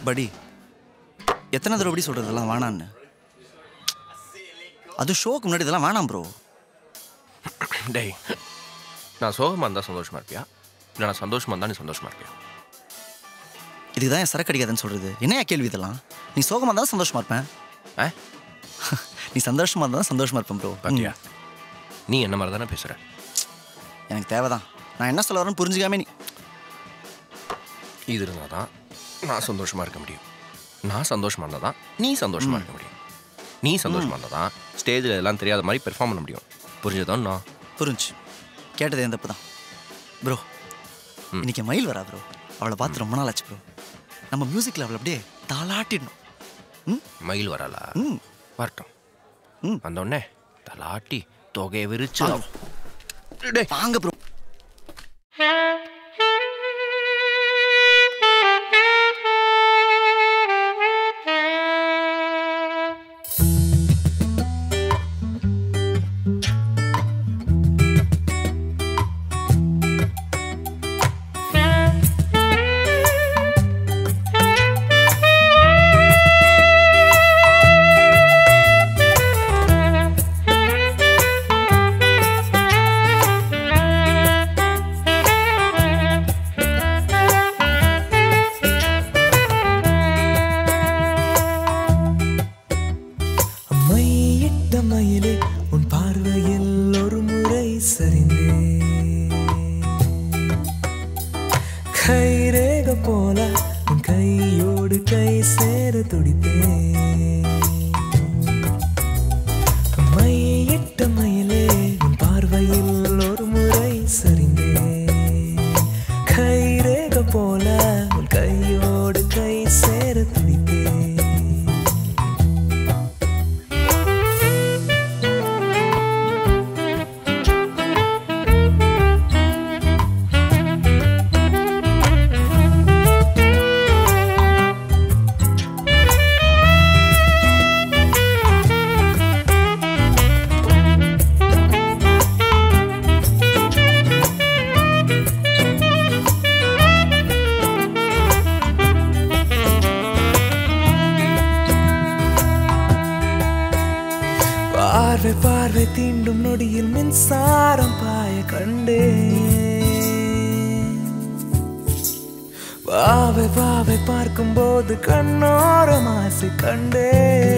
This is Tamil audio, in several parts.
படி எத்தனை தடவை எப்படி சொல்கிறது இதெல்லாம் வேணான்னு அது ஷோக்கு முன்னாடி இதெல்லாம் வேணாம் ப்ரோ டேய் நான் சோகமாக இருந்தால் சந்தோஷமா இருப்பியா இல்லை நான் சந்தோஷமா இருந்தால் நீ சந்தோஷமா இருப்பியா இதுக்கு தான் என் சரக்கு அடிக்காதுன்னு சொல்கிறது என்னையா கேள்வி இதெல்லாம் நீ சோகமாக இருந்தால் சந்தோஷமா இருப்பேன் ஆ நீ சந்தோஷமா இருந்தால் சந்தோஷமா இருப்பேன் ப்ரோ பாத்தியா நீ என்ன மாதிரி தானே பேசுகிற எனக்கு தேவைதான் நான் என்ன சொல்ல வரேன்னு புரிஞ்சுக்காம நீ இது இருந்தால் தான் நான் சந்தோஷமாக இருக்க முடியும் நான் சந்தோஷமாக இருந்தால் தான் நீ சந்தோஷமாக இருக்க முடியும் நீ சந்தோஷமாக இருந்தால் தான் ஸ்டேஜில் எல்லாம் தெரியாத மாதிரி பெர்ஃபார்ம் பண்ண முடியும் புரிஞ்சதான் நான் புரிஞ்சு கேட்டது எந்த தான் ப்ரோ இன்னைக்கு மயில் வரா ப்ரோ அவளை பார்த்து ரொம்ப நாள் ஆச்சு ப்ரோ நம்ம மியூசிக்கில் அவளை அப்படியே தாளாட்டிடணும் ம் மயில் வராளா ம் வரட்டும் ம். வந்தோடனே தலாட்டி தொகையை விரிச்சு டேய் வாங்க ப்ரோ மையிட்ட மயிலே உன் பார்வையில் ஒரு முறை சரிந்தே கைரேக போல உன் கையோடு கை சேர துடித்தேன் மையிட்ட மயிலே உன் பார்வையில் ஒரு முறை சரிந்தேன் கைரேக போல உன் கையோடு கை சேர துடித்தேன் பார்வை பார்வை தீண்டும் நொடியில் மின்சாரம் பாய கண்டே பாவை பாவை பார்க்கும்போது கண்ணோரம் ஆசை கண்டே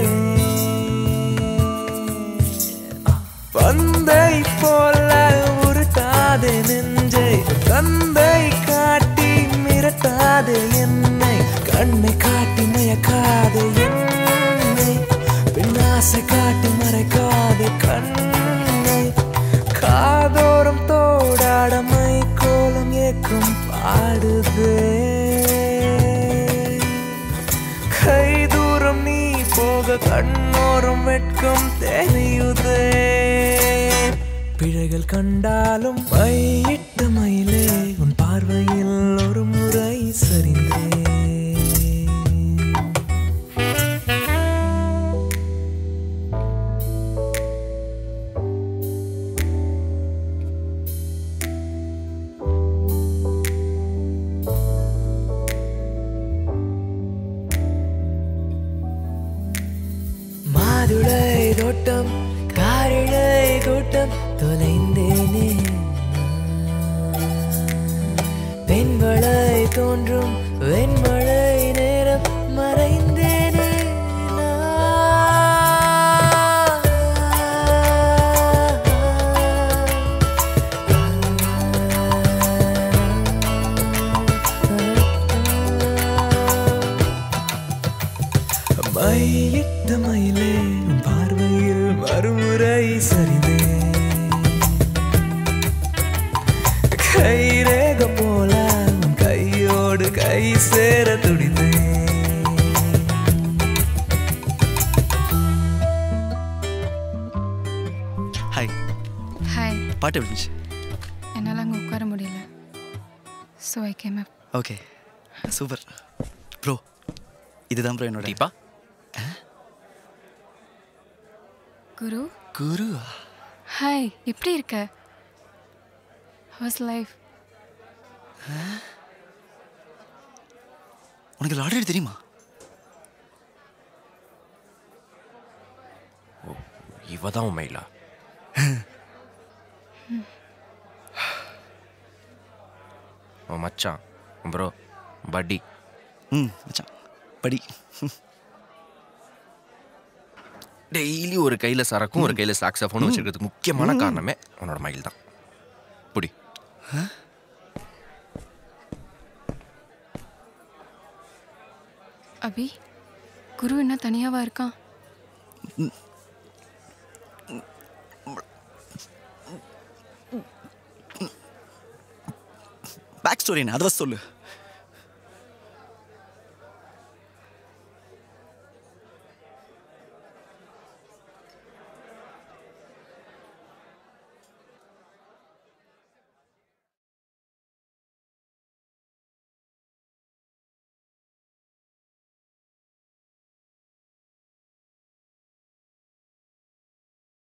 பந்தை போல உருட்டாதே நெஞ்சை தந்தை காட்டி மிரட்டாதே என்னை கண்ணை காட்டி மயக்காதே என்னை பின்னாசை காட்டி மறைக்காதே கண்ணை காதோரம் தோடாடமை கோலம் ஏக்கம் பாடுதே கை தூரம் நீ போக கண்ணோரம் வெட்கம் தெரியுதே பிழைகள் கண்டாலும் மையிட்ட மயிலே உன் பார்வையில் ஒரு முறை சரிந்தே மாதுளை தோட்டம் காரிழை கூட்டம் தொலைந்தேனே பெண்மழை தோன்றும் வெண்மழை நேரம் மறைந்தேனே மையிட்ட மயிலே உன் பார்வையில் மறுமுறை சரிந்தே கைரேக போல உன் கையோடு கை சேர துடித்தேன் ஹாய் ஹாய் பாட்டு எப்படி இருந்துச்சு என்னால் அங்கே உட்கார முடியல so I came up okay super bro இதுதான் ப்ரோ என்னோட தீபா குரு குரு ஹாய் எப்படி இருக்க ஹவுஸ் லைஃப் உனக்கு ஆல்ரெடி தெரியுமா இவ தான் உன் மயிலா உன் மச்சான் ப்ரோ பட்டி ம் மச்சான் படி டெய்லி ஒரு கையில் சரக்கும் ஒரு கையில் சாக்ஸஃபோனும் வச்சிருக்கிறதுக்கு முக்கியமான காரணமே உன்னோட மயில் தான் புடி அபி குரு என்ன தனியாவா இருக்கான் பேக் ஸ்டோரி என்ன அதை சொல்லு